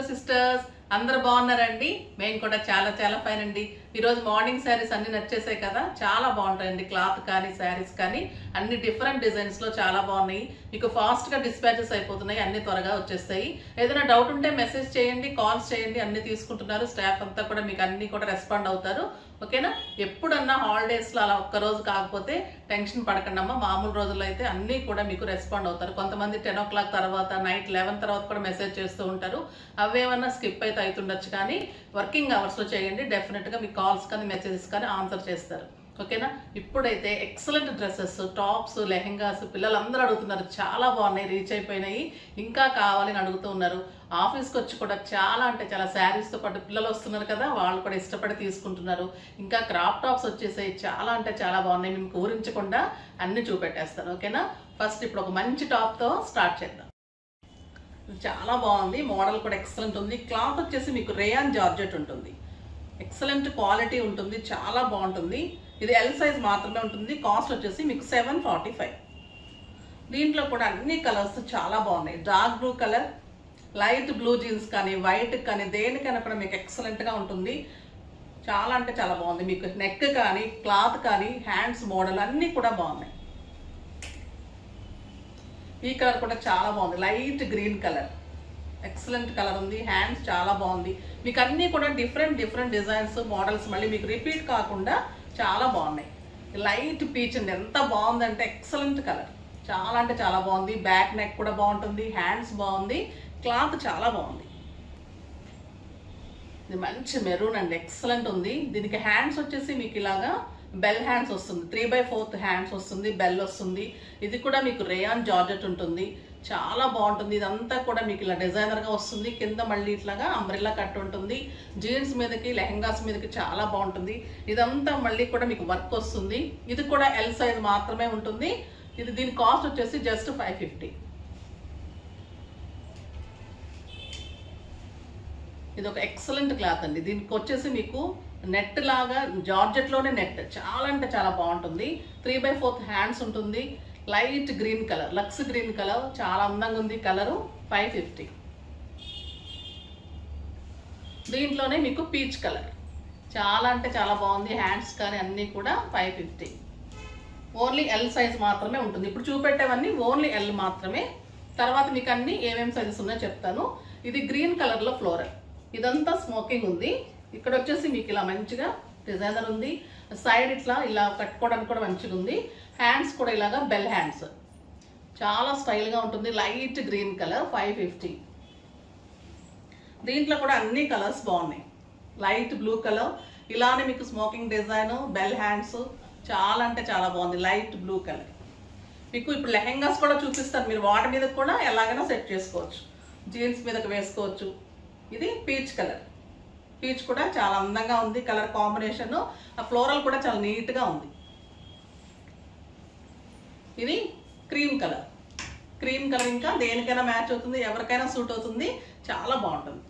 sisters అందరు బాగున్నారండి మేము కూడా చాలా చాలా ఫైన్ అండి ఈరోజు మార్నింగ్ శారీస్ అన్ని నచ్చేసాయి కదా చాలా బాగుంటాయండి క్లాత్ కానీ శారీస్ కానీ అన్ని డిఫరెంట్ డిజైన్స్ లో చాలా బాగున్నాయి మీకు ఫాస్ట్ గా డిస్పాచెస్ అయిపోతున్నాయి అన్ని త్వరగా వచ్చేస్తాయి ఏదైనా డౌట్ ఉంటే మెసేజ్ చేయండి కాల్స్ చేయండి అన్ని తీసుకుంటున్నారు స్టాఫ్ అంతా కూడా మీకు అన్ని కూడా రెస్పాండ్ అవుతారు ఓకేనా ఎప్పుడన్నా హాలిడేస్ లో అలా ఒక్క రోజు కాకపోతే టెన్షన్ పడకండి అమ్మా మామూలు రోజుల్లో అయితే అన్ని కూడా మీకు రెస్పాండ్ అవుతారు కొంతమంది టెన్ ఓ క్లాక్ తర్వాత నైట్ లెవెన్ తర్వాత కూడా మెసేజ్ చేస్తూ ఉంటారు అవేమన్నా స్కిప్ అయితే అవుతుండొచ్చు కానీ వర్కింగ్ అవర్స్ లో చేయండి డెఫినెట్ గా మీ కాల్స్ కానీ మెసేజెస్ కానీ ఆన్సర్ చేస్తారు ఓకేనా ఇప్పుడైతే ఎక్సలెంట్ డ్రెస్సెస్ టాప్స్ లెహెంగాస్ పిల్లలందరూ అడుగుతున్నారు చాలా బాగున్నాయి రీచ్ అయిపోయినాయి ఇంకా కావాలని అడుగుతూ ఉన్నారు ఆఫీస్కి వచ్చి కూడా చాలా అంటే చాలా శారీస్తో పాటు పిల్లలు వస్తున్నారు కదా వాళ్ళు కూడా ఇష్టపడి తీసుకుంటున్నారు ఇంకా క్రాప్ టాప్స్ వచ్చేసాయి చాలా అంటే చాలా బాగున్నాయి మీకు ఊరించకుండా అన్ని చూపెట్టేస్తాను ఓకేనా ఫస్ట్ ఇప్పుడు ఒక మంచి టాప్తో స్టార్ట్ చేద్దాం ఇది చాలా బాగుంది మోడల్ కూడా ఎక్సలెంట్ ఉంది క్లాత్ వచ్చేసి మీకు రేయాన్ జార్జెట్ ఉంటుంది ఎక్సలెంట్ క్వాలిటీ ఉంటుంది చాలా బాగుంటుంది ఇది ఎల్ సైజ్ మాత్రమే ఉంటుంది కాస్ట్ వచ్చేసి మీకు సెవెన్ ఫార్టీ ఫైవ్ దీంట్లో కూడా అన్ని కలర్స్ చాలా బాగున్నాయి dark blue colour light blue jeans కానీ వైట్ కానీ దేనికైనా కూడా మీకు ఎక్సలెంట్గా ఉంటుంది చాలా అంటే చాలా బాగుంది మీకు నెక్ కానీ క్లాత్ కానీ హ్యాండ్స్ మోడల్ అన్నీ కూడా బాగున్నాయి ఈ కలర్ కూడా చాలా బాగుంది light green colour excellent colour ఉంది హ్యాండ్స్ చాలా బాగుంది మీకు అన్నీ కూడా డిఫరెంట్ డిఫరెంట్ డిజైన్స్ మోడల్స్ మళ్ళీ మీకు రిపీట్ కాకుండా చాలా బాగున్నాయి లైట్ పీచ్ అండి ఎంత బాగుందంటే ఎక్సలెంట్ కలర్ చాలా అంటే చాలా బాగుంది బ్యాక్ నెక్ కూడా బాగుంటుంది హ్యాండ్స్ బాగుంది క్లాత్ చాలా బాగుంది ఇది మంచి మెరూన్ అండి ఎక్సలెంట్ ఉంది దీనికి హ్యాండ్స్ వచ్చేసి మీకు ఇలాగా బెల్ హ్యాండ్స్ వస్తుంది త్రీ బై ఫోర్త్ హ్యాండ్స్ వస్తుంది బెల్ వస్తుంది ఇది కూడా మీకు రేయాన్ జార్జెట్ ఉంటుంది చాలా బాగుంటుంది ఇదంతా కూడా మీకు ఇలా డిజైనర్గా వస్తుంది కింద మళ్ళీ ఇట్లాగా అంబ్రెల్లా కట్ ఉంటుంది జీన్స్ మీదకి లెహంగాస్ మీదకి చాలా బాగుంటుంది ఇదంతా మళ్ళీ కూడా మీకు వర్క్ వస్తుంది ఇది కూడా ఎల్ సైజ్ మాత్రమే ఉంటుంది ఇది దీని కాస్ట్ వచ్చేసి జస్ట్ ఫైవ్ ఫిఫ్టీ ఇది ఒక ఎక్సలెంట్ క్లాత్ అండి దీనికి వచ్చేసి మీకు నెట్ లాగా జార్జెట్లోనే నెట్ చాలా అంటే చాలా బాగుంటుంది త్రీ బై ఫోర్త్ హ్యాండ్స్ ఉంటుంది లైట్ గ్రీన్ కలర్ లక్స్ గ్రీన్ కలర్ చాలా అందంగా ఉంది కలరు ఫైవ్ ఫిఫ్టీ దీంట్లోనే మీకు పీచ్ కలర్ చాలా అంటే చాలా బాగుంది హ్యాండ్స్ కానీ అన్నీ కూడా five fifty only L size మాత్రమే ఉంటుంది ఇప్పుడు చూపెట్టేవన్నీ ఓన్లీ ఎల్ మాత్రమే తర్వాత మీకు అన్ని ఏమేమి సైజెస్ ఉన్నాయో చెప్తాను ఇది గ్రీన్ కలర్లో ఫ్లోరల్ ఇదంతా స్మోకింగ్ ఉంది ఇక్కడ వచ్చేసి మీకు ఇలా మంచిగా డిజైనర్ ఉంది సైడ్ ఇట్లా ఇలా కట్టుకోవడానికి కూడా మంచిగా ఉంది హ్యాండ్స్ కూడా ఇలాగా బెల్ హ్యాండ్స్ చాలా స్టైల్గా ఉంటుంది light green colour five fifty దీంట్లో కూడా అన్ని కలర్స్ బాగున్నాయి లైట్ బ్లూ కలర్ ఇలానే మీకు స్మోకింగ్ డిజైన్ బెల్ హ్యాండ్స్ చాలా అంటే చాలా బాగుంది లైట్ బ్లూ కలర్ మీకు ఇప్పుడు లెహెంగాస్ కూడా చూపిస్తాను మీరు వాటి మీద కూడా ఎలాగైనా సెట్ చేసుకోవచ్చు జీన్స్ మీదకి వేసుకోవచ్చు ఇది పీచ్ కలర్ పీచ్ కూడా చాలా అందంగా ఉంది కలర్ కాంబినేషన్ ఆ ఫ్లోరల్ కూడా చాలా నీట్గా ఉంది ఇది క్రీమ్ కలర్ క్రీమ్ కలర్ ఇంకా దేనికైనా మ్యాచ్ అవుతుంది ఎవరికైనా సూట్ అవుతుంది చాలా బాగుంటుంది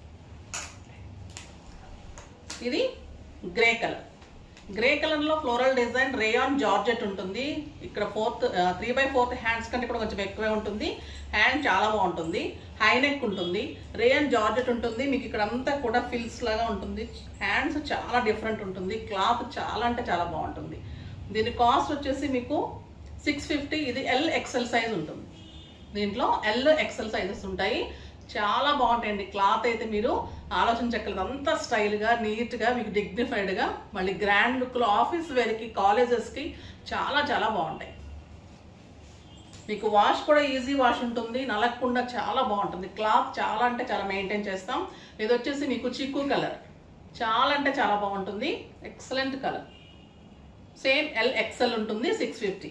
ఇది గ్రే కలర్ గ్రే కలర్లో ఫ్లోరల్ డిజైన్ రేయాన్ జార్జెట్ ఉంటుంది ఇక్కడ fourth three by fourth hands కంటే కూడా కొంచెం ఎక్కువే ఉంటుంది హ్యాండ్ చాలా బాగుంటుంది హై నెక్ ఉంటుంది రేయాన్ జార్జెట్ ఉంటుంది మీకు ఇక్కడ అంతా కూడా ఫిల్స్ లాగా ఉంటుంది హ్యాండ్స్ చాలా డిఫరెంట్ ఉంటుంది క్లాత్ చాలా అంటే చాలా బాగుంటుంది దీని కాస్ట్ వచ్చేసి మీకు సిక్స్ ఫిఫ్టీ ఇది ఎల్ ఎక్సెల్ సైజ్ ఉంటుంది దీంట్లో ఎల్ ఎక్సెల్ సైజెస్ ఉంటాయి చాలా బాగుంటాయండి క్లాత్ అయితే మీరు ఆలోచించక్కర్లేదు అంత స్టైల్గా నీట్గా మీకు డిగ్నిఫైడ్గా మళ్ళీ గ్రాండ్ లుక్లో ఆఫీస్ వేర్కి కాలేజెస్కి చాలా చాలా బాగుంటాయి మీకు వాష్ కూడా ఈజీ వాష్ ఉంటుంది నలగకుండా చాలా బాగుంటుంది క్లాత్ చాలా అంటే చాలా మెయింటైన్ చేస్తాం ఇది వచ్చేసి మీకు చిక్కు కలర్ చాలా అంటే చాలా బాగుంటుంది excellent colour same L XL ఉంటుంది సిక్స్ ఫిఫ్టీ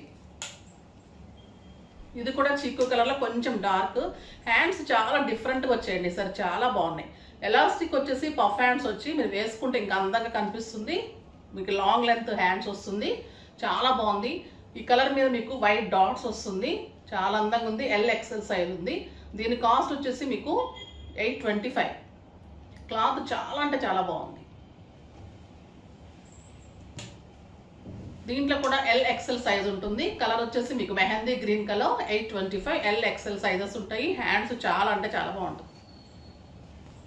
ఇది కూడా చిక్కు కలర్లో కొంచెం డార్క్ హ్యాండ్స్ చాలా డిఫరెంట్గా వచ్చాయండి సార్ చాలా బాగున్నాయి ఎలాస్టిక్ వచ్చేసి పఫ్ హ్యాండ్స్ వచ్చి మీరు వేసుకుంటే ఇంకా అందంగా కనిపిస్తుంది మీకు లాంగ్ లెంత్ హ్యాండ్స్ వస్తుంది చాలా బాగుంది ఈ కలర్ మీద మీకు వైట్ డాట్స్ వస్తుంది చాలా అందంగా ఉంది ఎల్ ఎక్సెల్ సైజ్ ఉంది దీని కాస్ట్ వచ్చేసి మీకు ఎయిట్ ట్వంటీ ఫైవ్ క్లాత్ చాలా అంటే చాలా బాగుంది దీంట్లో కూడా ఎల్ ఎక్సెల్ సైజ్ ఉంటుంది కలర్ వచ్చేసి మీకు mehndi green colour eight twenty five L XL sizes ఉంటాయి హ్యాండ్స్ చాలా అంటే చాలా బాగుంటుంది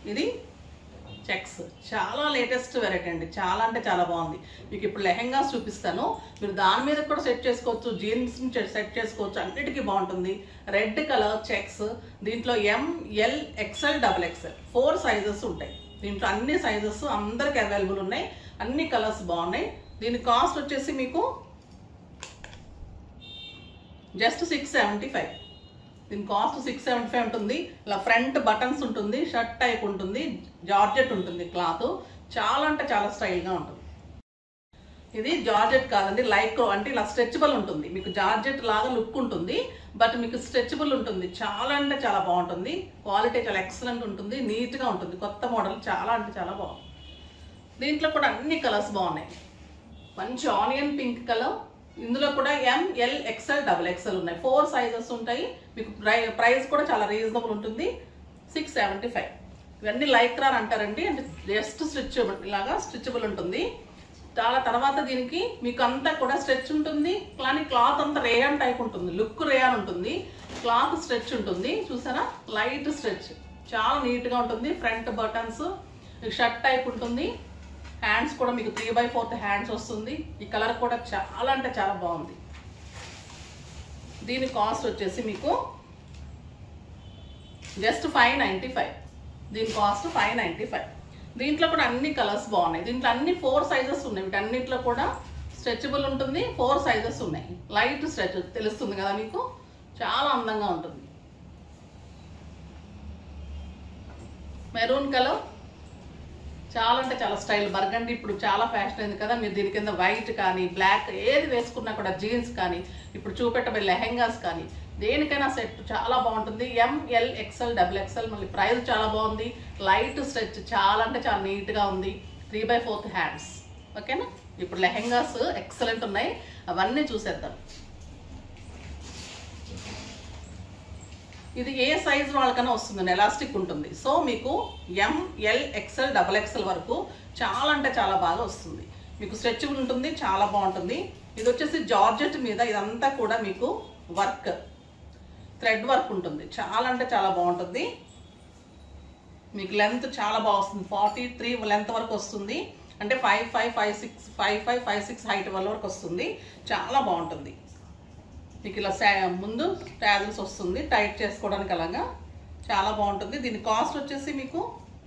ఇది చెక్స్ చాలా లేటెస్ట్ వెరైటీ అండి చాలా అంటే చాలా బాగుంది మీకు ఇప్పుడు లెహెంగాస్ చూపిస్తాను మీరు దాని మీద కూడా సెట్ చేసుకోవచ్చు జీన్స్ సెట్ చేసుకోవచ్చు అన్నిటికీ బాగుంటుంది రెడ్ కలర్ చెక్స్ దీంట్లో M L XL double XL four sizes ఉంటాయి దీంట్లో అన్ని సైజెస్ అందరికి అవైలబుల్ ఉన్నాయి అన్ని కలర్స్ బాగున్నాయి దీని కాస్ట్ వచ్చేసి మీకు జస్ట్ సిక్స్ సెవెంటీ ఫైవ్ దీని కాస్ట్ సిక్స్ సెవెంటీ ఫైవ్ ఉంటుంది ఇలా ఫ్రంట్ బటన్స్ ఉంటుంది షర్ట్ టైప్ ఉంటుంది జార్జెట్ ఉంటుంది క్లాత్ చాలా అంటే చాలా స్టైల్గా ఉంటుంది ఇది జార్జెట్ కాదండి లైక్రో అంటే ఇలా స్ట్రెచబుల్ ఉంటుంది మీకు జార్జెట్ లాగా లుక్ ఉంటుంది బట్ మీకు స్ట్రెచబుల్ ఉంటుంది చాలా అంటే చాలా బాగుంటుంది క్వాలిటీ చాలా ఎక్సలెంట్ ఉంటుంది నీట్గా ఉంటుంది కొత్త మోడల్ చాలా అంటే చాలా బాగుంది దీంట్లో కూడా అన్ని కలర్స్ బాగున్నాయి మంచి ఆనియన్ పింక్ కలర్ ఇందులో కూడా M L XL double XL ఉన్నాయి ఫోర్ సైజెస్ ఉంటాయి మీకు ప్రై ప్రైస్ కూడా చాలా రీజనబుల్ ఉంటుంది సిక్స్ సెవెంటీ ఫైవ్ ఇవన్నీ లైక్రా అని అంటారండి అంటే జస్ట్ స్ట్రిచబుల్ ఇలాగా స్ట్రిచబుల్ ఉంటుంది చాలా తర్వాత దీనికి మీకు అంతా కూడా స్ట్రెచ్ ఉంటుంది కానీ క్లాత్ అంతా రేయాన్ టైప్ ఉంటుంది లుక్ రేయాన్ ఉంటుంది క్లాత్ స్ట్రెచ్ ఉంటుంది చూసారా లైట్ స్ట్రెచ్ చాలా నీట్గా ఉంటుంది ఫ్రంట్ బటన్స్ షర్ట్ టైప్ ఉంటుంది హ్యాండ్స్ కూడా మీకు త్రీ బై ఫోర్త్ హ్యాండ్స్ వస్తుంది ఈ కలర్ కూడా చాలా అంటే చాలా బాగుంది దీని కాస్ట్ వచ్చేసి మీకు జస్ట్ ఫైవ్ నైంటీ ఫైవ్ దీని కాస్ట్ ఫైవ్ నైంటీ ఫైవ్ దీంట్లో కూడా అన్ని కలర్స్ బాగున్నాయి దీంట్లో అన్ని ఫోర్ సైజెస్ ఉన్నాయి వీటన్నిటిలో కూడా స్ట్రెచబుల్ ఉంటుంది ఫోర్ సైజెస్ ఉన్నాయి లైట్ స్ట్రెచ్ తెలుస్తుంది కదా మీకు చాలా అందంగా ఉంటుంది మెరూన్ కలర్ చాలా అంటే చాలా స్టైల్ బర్గండి ఇప్పుడు చాలా ఫ్యాషన్ అయింది కదా మీరు దీని కింద వైట్ కానీ బ్లాక్ ఏది వేసుకున్నా కూడా జీన్స్ కానీ ఇప్పుడు చూపెట్టబోయే లెహెంగాస్ కానీ దేనికైనా సెట్ చాలా బాగుంటుంది ఎంఎల్ ఎక్స్ఎల్ డబుల్ ఎక్స్ఎల్ మళ్ళీ ప్రైస్ చాలా బాగుంది లైట్ స్ట్రెచ్ చాలా అంటే చాలా నీట్గా ఉంది త్రీ బై ఫోర్త్ హ్యాండ్స్ ఓకేనా ఇప్పుడు లెహెంగాస్ ఎక్సలెంట్ ఉన్నాయి అవన్నీ చూసేద్దాం ఇది ఏ సైజ్ వాళ్ళకైనా వస్తుంది ఎలాస్టిక్ ఉంటుంది సో మీకు M L XL double XL వరకు చాలా అంటే చాలా బాగా వస్తుంది మీకు స్ట్రెచబుల్ ఉంటుంది చాలా బాగుంటుంది ఇది వచ్చేసి జార్జెట్ మీద ఇదంతా కూడా మీకు వర్క్ థ్రెడ్ వర్క్ ఉంటుంది చాలా అంటే చాలా బాగుంటుంది మీకు లెంత్ చాలా బాగా వస్తుంది ఫార్టీ త్రీ లెంత్ వరకు వస్తుంది అంటే five five five six five five five six height వల్ల వరకు వస్తుంది చాలా బాగుంటుంది మీకు ఇలా సా- ముందు ట్యాజిల్స్ వస్తుంది టైట్ చేసుకోవడానికి అలాగా చాలా బాగుంటుంది దీని కాస్ట్ వచ్చేసి మీకు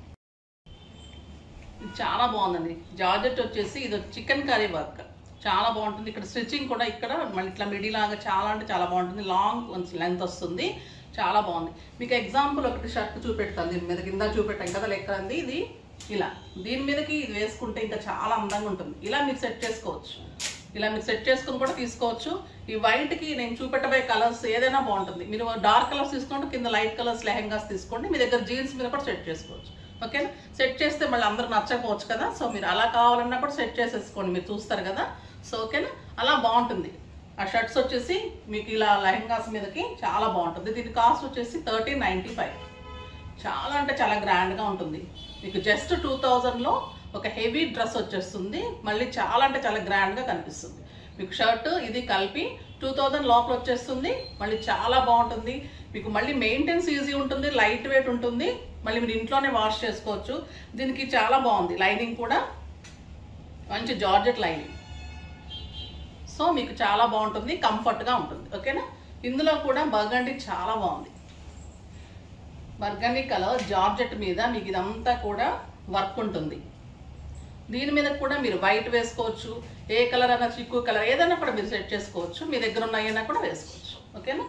ఇది చాలా బాగుందండి జార్జెట్ వచ్చేసి ఇది చికెన్ కర్రీ వర్క్ చాలా బాగుంటుంది ఇక్కడ స్టిచ్చింగ్ కూడా ఇక్కడ మళ్ళీ ఇట్లా మిడి లాగా చాలా అంటే చాలా బాగుంటుంది లాంగ్ లెంత్ వస్తుంది చాలా బాగుంది మీకు ఎగ్జాంపుల్ ఒకటి షర్ట్ చూపెడతాను దీని మీద కింద చూపెట్టాం కదా లెక్క అంది ఇది ఇలా దీని మీదకి ఇది వేసుకుంటే ఇంకా చాలా అందంగా ఉంటుంది ఇలా మీరు సెట్ చేసుకోవచ్చు ఇలా మీరు సెట్ చేసుకుని కూడా తీసుకోవచ్చు ఈ వైట్కి నేను చూపెట్టబోయే కలర్స్ ఏదైనా బాగుంటుంది మీరు డార్క్ కలర్స్ తీసుకుంటే కింద లైట్ కలర్స్ లెహెంగాస్ తీసుకోండి మీ దగ్గర జీన్స్ మీద కూడా సెట్ చేసుకోవచ్చు ఓకేనా సెట్ చేస్తే మళ్ళీ అందరూ నచ్చకపోవచ్చు కదా సో మీరు అలా కావాలన్నా కూడా సెట్ చేసేసుకోండి మీరు చూస్తారు కదా సో ఓకేనా అలా బాగుంటుంది ఆ షర్ట్స్ వచ్చేసి మీకు ఇలా లెహెంగాస్ మీదకి చాలా బాగుంటుంది దీని కాస్ట్ వచ్చేసి థర్టీన్ నైంటీ ఫైవ్ చాలా అంటే చాలా గ్రాండ్గా ఉంటుంది మీకు జస్ట్ టూ థౌజండ్లో ఒక హెవీ డ్రెస్ వచ్చేస్తుంది మళ్ళీ చాలా అంటే చాలా గ్రాండ్గా కనిపిస్తుంది మీకు షర్ట్ ఇది కలిపి టూ థౌజండ్ లోపల వచ్చేస్తుంది మళ్ళీ చాలా బాగుంటుంది మీకు మళ్ళీ మెయింటెన్స్ ఈజీ ఉంటుంది లైట్ వెయిట్ ఉంటుంది మళ్ళీ మీరు ఇంట్లోనే వాష్ చేసుకోవచ్చు దీనికి చాలా బాగుంది లైనింగ్ కూడా మంచి జార్జెట్ లైనింగ్ సో మీకు చాలా బాగుంటుంది కంఫర్ట్గా ఉంటుంది ఓకేనా ఇందులో కూడా బర్గండి చాలా బాగుంది బర్గండి కలర్ జార్జెట్ మీద మీకు ఇదంతా కూడా వర్క్ ఉంటుంది దీని మీద కూడా మీరు వైట్ వేసుకోవచ్చు ఏ కలర్ అయినా చిక్కు కలర్ ఏదైనా కూడా మీరు సెట్ చేసుకోవచ్చు మీ దగ్గర ఉన్న అయినా కూడా వేసుకోవచ్చు ఓకేనా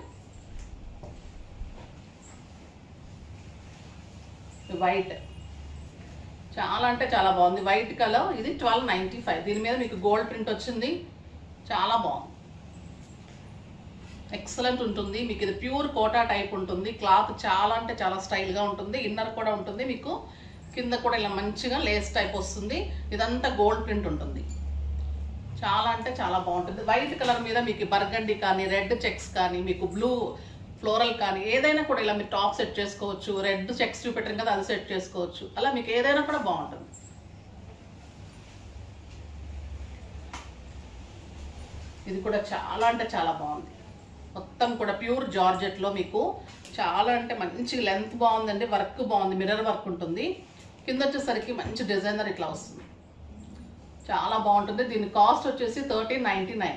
వైట్ చాలా అంటే చాలా బాగుంది వైట్ కలర్ ఇది ట్వెల్వ్ నైంటీ ఫైవ్ దీని మీద మీకు గోల్డ్ ప్రింట్ వచ్చింది చాలా బాగుంది ఎక్సలెంట్ ఉంటుంది మీకు ఇది ప్యూర్ కోటా టైప్ ఉంటుంది క్లాత్ చాలా అంటే చాలా స్టైల్గా ఉంటుంది ఇన్నర్ కూడా ఉంటుంది మీకు కింద కూడా ఇలా మంచిగా లేస్ టైప్ వస్తుంది ఇదంతా గోల్డ్ ప్రింట్ ఉంటుంది చాలా అంటే చాలా బాగుంటుంది వైట్ కలర్ మీద మీకు బర్గండి కానీ రెడ్ చెక్స్ కానీ మీకు బ్లూ ఫ్లోరల్ కానీ ఏదైనా కూడా ఇలా మీరు టాప్ సెట్ చేసుకోవచ్చు రెడ్ చెక్స్ చూపెట్టారు కదా అది సెట్ చేసుకోవచ్చు అలా మీకు ఏదైనా కూడా బాగుంటుంది ఇది కూడా చాలా అంటే చాలా బాగుంది మొత్తం కూడా ప్యూర్ జార్జెట్లో మీకు చాలా అంటే మంచి లెంత్ బాగుందండి వర్క్ బాగుంది మిర్రర్ వర్క్ ఉంటుంది కింద వచ్చేసరికి మంచి డిజైనర్ ఇట్లా వస్తుంది చాలా బాగుంటుంది దీని కాస్ట్ వచ్చేసి thirteen ninety nine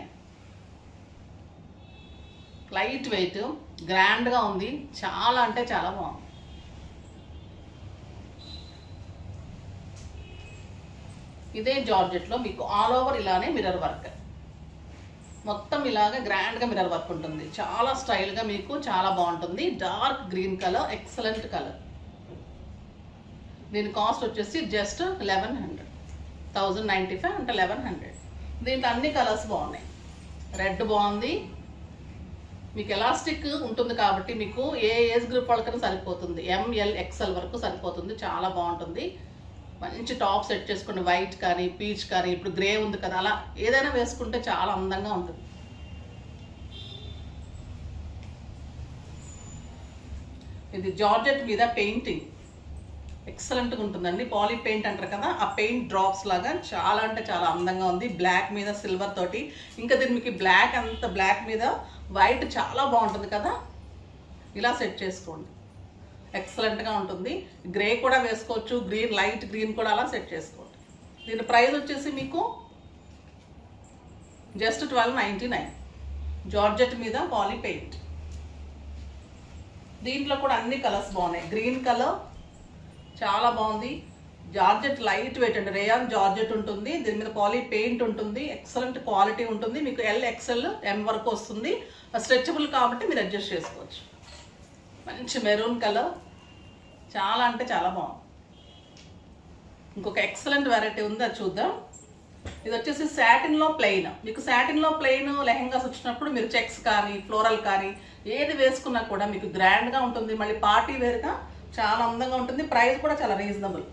light weight గ్రాండ్గా ఉంది చాలా అంటే చాలా బాగుంది ఇదే జార్జెట్లో మీకు ఆల్ ఓవర్ ఇలానే మిర్రర్ వర్క్ మొత్తం ఇలాగ గ్రాండ్గా మిర్రర్ వర్క్ ఉంటుంది చాలా స్టైల్గా మీకు చాలా బాగుంటుంది dark green colour excellent colour దీని కాస్ట్ వచ్చేసి just eleven hundred thousand ninety five అంటే లెవెన్ హండ్రెడ్ దీంట్లో అన్ని కలర్స్ బాగున్నాయి రెడ్ బాగుంది మీకు ఎలాస్టిక్ ఉంటుంది కాబట్టి మీకు ఏ ఏజ్ గ్రూప్ వాళ్ళకైనా సరిపోతుంది ఎంఎల్ ఎక్స్ఎల్ వరకు సరిపోతుంది చాలా బాగుంటుంది మంచి టాప్ సెట్ చేసుకోండి వైట్ కానీ పీచ్ కానీ ఇప్పుడు గ్రే ఉంది కదా అలా ఏదైనా వేసుకుంటే చాలా అందంగా ఉంటుంది ఇది జార్జెట్ మీద పెయింటింగ్ ఎక్సలెంట్గా ఉంటుందండి పాలీ పెయింట్ అంటారు కదా ఆ పెయింట్ డ్రాప్స్ లాగా చాలా అంటే చాలా అందంగా ఉంది బ్లాక్ మీద సిల్వర్ తోటి ఇంకా దీని మీకు బ్లాక్ అంత బ్లాక్ మీద వైట్ చాలా బాగుంటుంది కదా ఇలా సెట్ చేసుకోండి ఎక్సలెంట్గా ఉంటుంది గ్రే కూడా వేసుకోవచ్చు గ్రీన్ లైట్ గ్రీన్ కూడా అలా సెట్ చేసుకోండి దీని ప్రైస్ వచ్చేసి మీకు just twelve ninety nine georgette మీద పాలీ పెయింట్ దీంట్లో కూడా అన్ని కలర్స్ బాగున్నాయి గ్రీన్ కలర్ చాలా బాగుంది జార్జెట్ లైట్ వెయిట్ అండి రేయాన్ జార్జెట్ ఉంటుంది దీని మీద పాలీ పెయింట్ ఉంటుంది ఎక్సలెంట్ క్వాలిటీ ఉంటుంది మీకు ఎల్ ఎక్సెల్ ఎం వరకు వస్తుంది స్ట్రెచబుల్ కాబట్టి మీరు అడ్జస్ట్ చేసుకోవచ్చు మంచి మెరూన్ కలర్ చాలా అంటే చాలా బాగుంది ఇంకొక ఎక్సలెంట్ వెరైటీ ఉంది అది చూద్దాం ఇది వచ్చేసి సాటిన్లో ప్లెయిన్ మీకు సాటిన్లో ప్లెయిన్ లెహెంగాస్ వచ్చినప్పుడు మీరు చెక్స్ కానీ ఫ్లోరల్ కానీ ఏది వేసుకున్నా కూడా మీకు గ్రాండ్గా ఉంటుంది మళ్ళీ పార్టీ వేర్గా చాలా అందంగా ఉంటుంది ప్రైస్ కూడా చాలా రీజనబుల్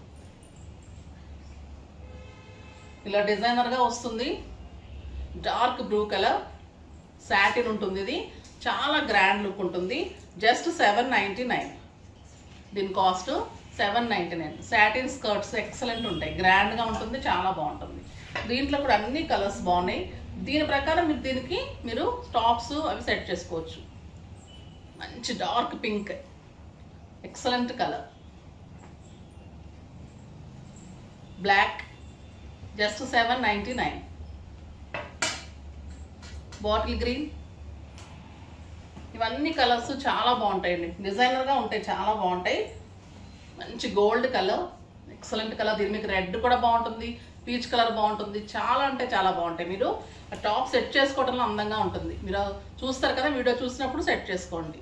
ఇలా డిజైనర్గా వస్తుంది డార్క్ బ్లూ కలర్ సాటిన్ ఉంటుంది ఇది చాలా గ్రాండ్ లుక్ ఉంటుంది జస్ట్ సెవెన్ నైంటీ నైన్ దీని cost seven ninety nine satin skirts excellent ఉంటాయి గ్రాండ్గా ఉంటుంది చాలా బాగుంటుంది దీంట్లో కూడా అన్ని కలర్స్ బాగున్నాయి దీని ప్రకారం మీరు దీనికి మీరు టాప్స్ అవి సెట్ చేసుకోవచ్చు మంచి dark pink excellent colour black just seven ninety nine bottle green ఇవన్నీ కలర్స్ చాలా బాగుంటాయండి డిజైనర్గా ఉంటాయి చాలా బాగుంటాయి మంచి గోల్డ్ కలర్ ఎక్సలెంట్ కలర్ దీని మీకు రెడ్ కూడా బాగుంటుంది పీచ్ కలర్ బాగుంటుంది చాలా అంటే చాలా బాగుంటాయి మీరు ఆ టాప్ సెట్ చేసుకోవడంలో అందంగా ఉంటుంది మీరు చూస్తారు కదా వీడియో చూసినప్పుడు సెట్ చేసుకోండి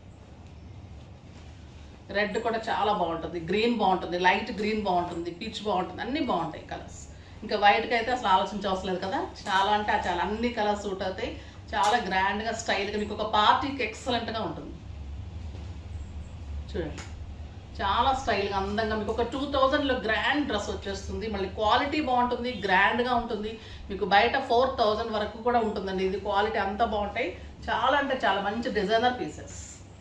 రెడ్ కూడా చాలా బాగుంటుంది గ్రీన్ బాగుంటుంది లైట్ గ్రీన్ బాగుంటుంది పీచ్ బాగుంటుంది అన్నీ బాగుంటాయి కలర్స్ ఇంకా వైట్కి అయితే అసలు ఆలోచించవసరం లేదు కదా చాలా అంటే ఆ చాలా అన్ని కలర్స్ సూట్ అవుతాయి చాలా గ్రాండ్గా స్టైల్గా మీకు ఒక పార్టీకి ఎక్సలెంట్గా ఉంటుంది చూడండి చాలా స్టైల్గా అందంగా మీకు ఒక టూ థౌజండ్లో గ్రాండ్ డ్రెస్ వచ్చేస్తుంది మళ్ళీ క్వాలిటీ బాగుంటుంది గ్రాండ్గా ఉంటుంది మీకు బయట ఫోర్ థౌజండ్ వరకు కూడా ఉంటుందండి ఇది క్వాలిటీ అంతా బాగుంటాయి చాలా అంటే చాలా మంచి డిజైనర్ పీసెస్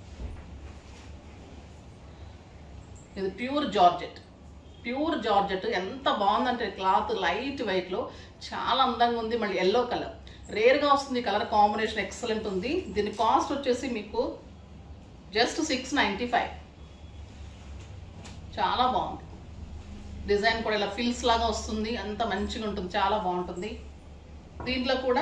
ఇది ప్యూర్ జార్జెట్ ప్యూర్ జార్జెట్ ఎంత బాగుందంటే క్లాత్ లైట్ వెయిట్లో చాలా అందంగా ఉంది మళ్ళీ ఎల్లో కలర్ రేర్గా వస్తుంది కలర్ కాంబినేషన్ ఎక్సలెంట్ ఉంది దీని కాస్ట్ వచ్చేసి మీకు జస్ట్ సిక్స్ నైంటీ ఫైవ్ చాలా బాగుంది డిజైన్ కూడా ఇలా ఫిల్స్ లాగా వస్తుంది అంత మంచిగా ఉంటుంది చాలా బాగుంటుంది దీంట్లో కూడా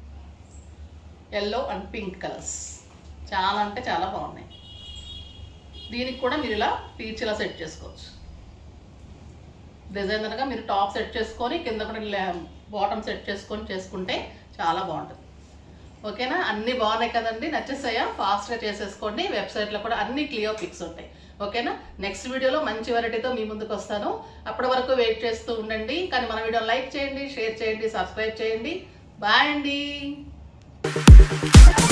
ఎల్లో అండ్ పింక్ కలర్స్ చాలా అంటే చాలా బాగున్నాయి దీనికి కూడా మీరు ఇలా పీచ్ ఇలా సెట్ చేసుకోవచ్చు డిజైనర్గా మీరు టాప్ సెట్ చేసుకొని కింద కూడా బాటమ్ సెట్ చేసుకొని చేసుకుంటే చాలా బాగుంటుంది ఓకేనా అన్నీ బాగున్నాయి కదండి నచ్చేసాయా ఫాస్ట్గా చేసేసుకోండి వెబ్సైట్లో కూడా అన్ని క్లియర్ పిక్స్ ఉంటాయి ఓకేనా నెక్స్ట్ వీడియోలో మంచి వెరైటీతో మీ ముందుకు వస్తాను అప్పటి వరకు వెయిట్ చేస్తూ ఉండండి కానీ మన వీడియో లైక్ చేయండి షేర్ చేయండి సబ్స్క్రైబ్ చేయండి బాయ్ అండి